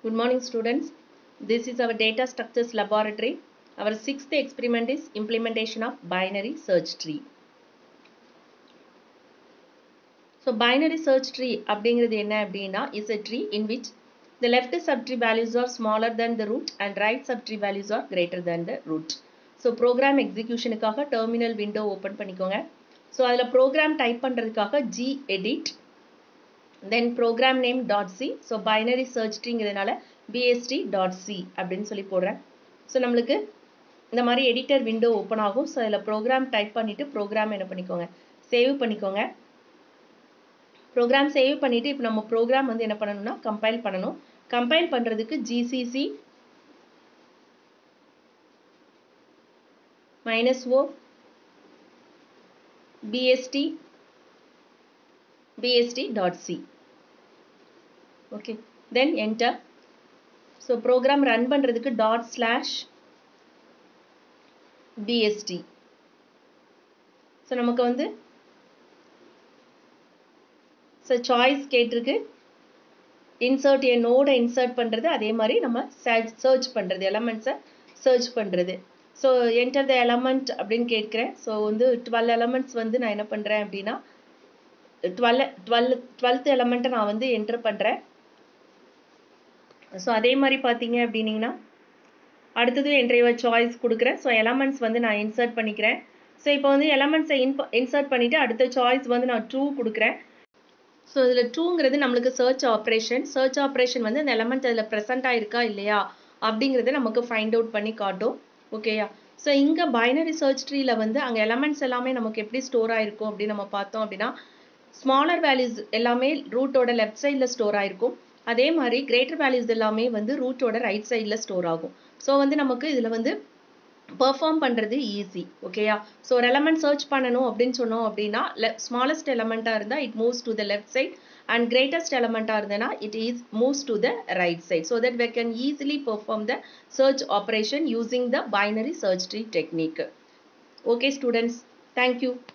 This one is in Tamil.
Good morning students. This is our data structures laboratory. Our sixth experiment is implementation of binary search tree. So binary search tree அப்படிங்கிறது என்ன அப்படின்னா is a tree in which the left subtree values are smaller than the root and right subtree values are greater than the root. So program executionக்காக terminal window open பண்ணிக்கோங்க. So அதில் program type பண்ணுறதுக்காக gedit then program name dot C so binary search ட்ரீங்கிறதுனால பிஎஸ்டி டாட் சி அப்படின்னு சொல்லி போடுறேன் ஸோ நம்மளுக்கு இந்த மாதிரி எடிட்டர் விண்டோ ஓப்பன் ஆகும் ஸோ அதில் ப்ரோக்ராம் டைப் பண்ணிவிட்டு ப்ரோக்ராம் என்ன பண்ணிக்கோங்க சேவ் பண்ணிக்கோங்க ப்ரோக்ராம் சேவ் பண்ணிவிட்டு இப்போ நம்ம ப்ரோக்ராம் வந்து என்ன பண்ணணும்னா கம்பைல் பண்ணணும் கம்பைல் பண்ணுறதுக்கு GCC minus O BST bst.c okay then enter so program run பண்றதுக்கு dot slash bst so நமக்கு வந்து so choice கேட்டிருக்கு insert a node insert பண்றது அதே மாதிரி நம்ம search பண்றது elements search பண்றது so enter the element அப்படின்னு கேட்கிறேன் so வந்து 12 elements வந்து நான் என்ன பண்றேன் அப்படின்னா டுவெல் டுவெல் டுவெல்த் எலமெண்ட்டை நான் வந்து என்ட்ரு பண்ணுறேன் ஸோ அதே மாதிரி பார்த்தீங்க அப்படின்னீங்கன்னா அடுத்தது என்ட்ரைவ சாய்ஸ் கொடுக்குறேன் ஸோ எலமெண்ட்ஸ் வந்து நான் இன்சர்ட் பண்ணிக்கிறேன் ஸோ இப்போ வந்து எலமெண்ட்ஸை இன் இன்சர்ட் பண்ணிவிட்டு அடுத்த சாய்ஸ் வந்து நான் டூ கொடுக்குறேன் ஸோ இதில் டூங்கிறது நம்மளுக்கு சர்ச் ஆப்ரேஷன் சர்ச் ஆப்ரேஷன் வந்து அந்த எலமெண்ட் அதில் ப்ரெசென்ட் ஆயிருக்கா இல்லையா அப்படிங்கிறத நமக்கு ஃபைண்ட் அவுட் பண்ணி காட்டும் ஓகேயா ஸோ இங்கே பைனரி சர்ச் ட்ரீல வந்து அங்கே எலமெண்ட்ஸ் எல்லாமே நமக்கு எப்படி ஸ்டோர் ஆயிருக்கும் அப்படின்னு நம்ம பார்த்தோம் அப்படின்னா ஸ்மாலர் வேல்யூஸ் எல்லாமே ரூட்டோட லெஃப்ட் சைடில் ஸ்டோர் ஆயிருக்கும் அதே மாதிரி கிரேட்டர் வேல்யூஸ் எல்லாமே வந்து ரூட்டோட ரைட் சைடில் ஸ்டோர் ஆகும் ஸோ வந்து நமக்கு இதில் வந்து பெர்ஃபார்ம் பண்ணுறது ஈஸி ஓகேயா ஸோ ஒரு எலமெண்ட் சர்ச் பண்ணணும் அப்படின்னு சொன்னோம் அப்படின்னா ஸ்மாலஸ்ட் எலமெண்ட்டாக இருந்தால் it moves to the left side and greatest எலமெண்ட்டாக இருந்ததுன்னா it is moves to the right side so that we can easily perform the search operation using the binary search tree technique okay students thank you